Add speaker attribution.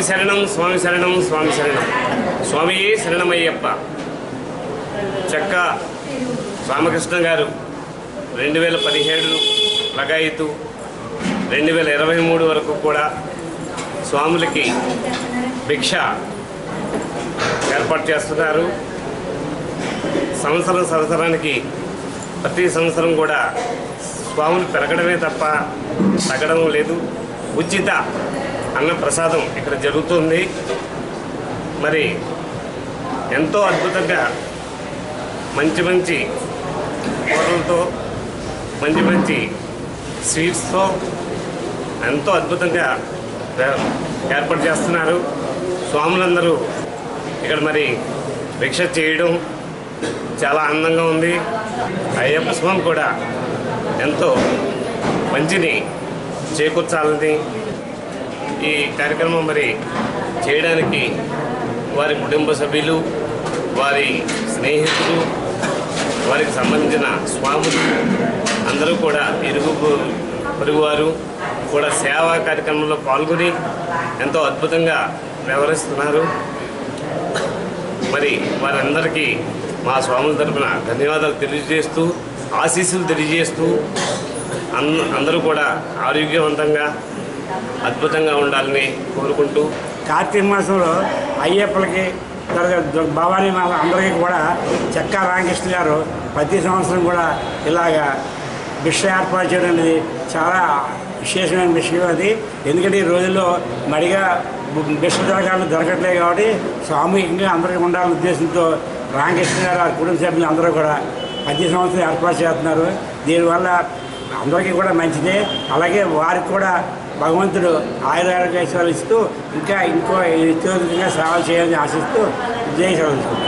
Speaker 1: శరణం స్వామి శరణం స్వామి శరణం స్వామియే శరణమయ్యప్ప చెక్క రామకృష్ణ గారు రెండు వేల పదిహేడు లగాయితూ రెండు వేల ఇరవై మూడు వరకు కూడా స్వాములకి భిక్ష ఏర్పాటు చేస్తున్నారు సంవత్సరం సంవత్సరానికి ప్రతి సంవత్సరం కూడా స్వాములు పెరగడమే తప్ప తగ్గడం లేదు ఉచిత అన్న ప్రసాదం ఇక్కడ జరుగుతుంది మరి ఎంతో అద్భుతంగా మంచి మంచి కూరలతో మంచి మంచి స్వీట్స్తో ఎంతో అద్భుతంగా ఏ- ఏర్పాటు చేస్తున్నారు స్వాములందరూ ఇక్కడ మరి భిక్ష చేయడం చాలా ఆనందంగా ఉంది అయ్యప్ప స్వామి కూడా ఎంతో మంచిని చేకూర్చాలని ఈ కార్యక్రమం మరి చేయడానికి వారి కుటుంబ సభ్యులు వారి స్నేహితులు వారికి సంబంధించిన స్వాములు అందరూ కూడా ఇరుగు పొరుగువారు కూడా సేవా కార్యక్రమంలో పాల్గొని ఎంతో అద్భుతంగా వ్యవహరిస్తున్నారు మరి వారందరికీ మా స్వాముల తరపున ధన్యవాదాలు తెలియజేస్తూ ఆశీస్సులు తెలియజేస్తూ అన్ అందరూ కూడా ఆరోగ్యవంతంగా అద్భుతంగా ఉండాలని కోరుకుంటూ
Speaker 2: కార్తీక మాసంలో అయ్యప్పలకి తర్వాత దు- భవానీ మాత అందరికీ కూడా చెక్కా రామకృష్ణ గారు ప్రతి సంవత్సరం కూడా ఇలాగా భిక్ష ఏర్పాటు చేయడం అనేది చాలా విశేషమైన విషయం అది ఎందుకంటే ఈ రోజుల్లో మడిగా బు- భిక్ష దొరకాలని దొరకట్లేదు కాబట్టి సామూహికంగా అందరికీ ఉండాలనే ఉద్దేశంతో రామకృష్ణ గారు ఆ కుటుంబ సభ్యులు అందరూ కూడా ప్రతి సంవత్సరం ఏర్పాటు చేస్తున్నారు దీనివల్ల అందరికీ కూడా మంచిదే అలాగే వారికి కూడా భగవంతుడు ఆయురారోగ్యాలు ఇస్తూ ఇంకా ఇంకో ఇతోధికంగా సేవలు చేయాలని ఆశిస్తూ జై సర్వం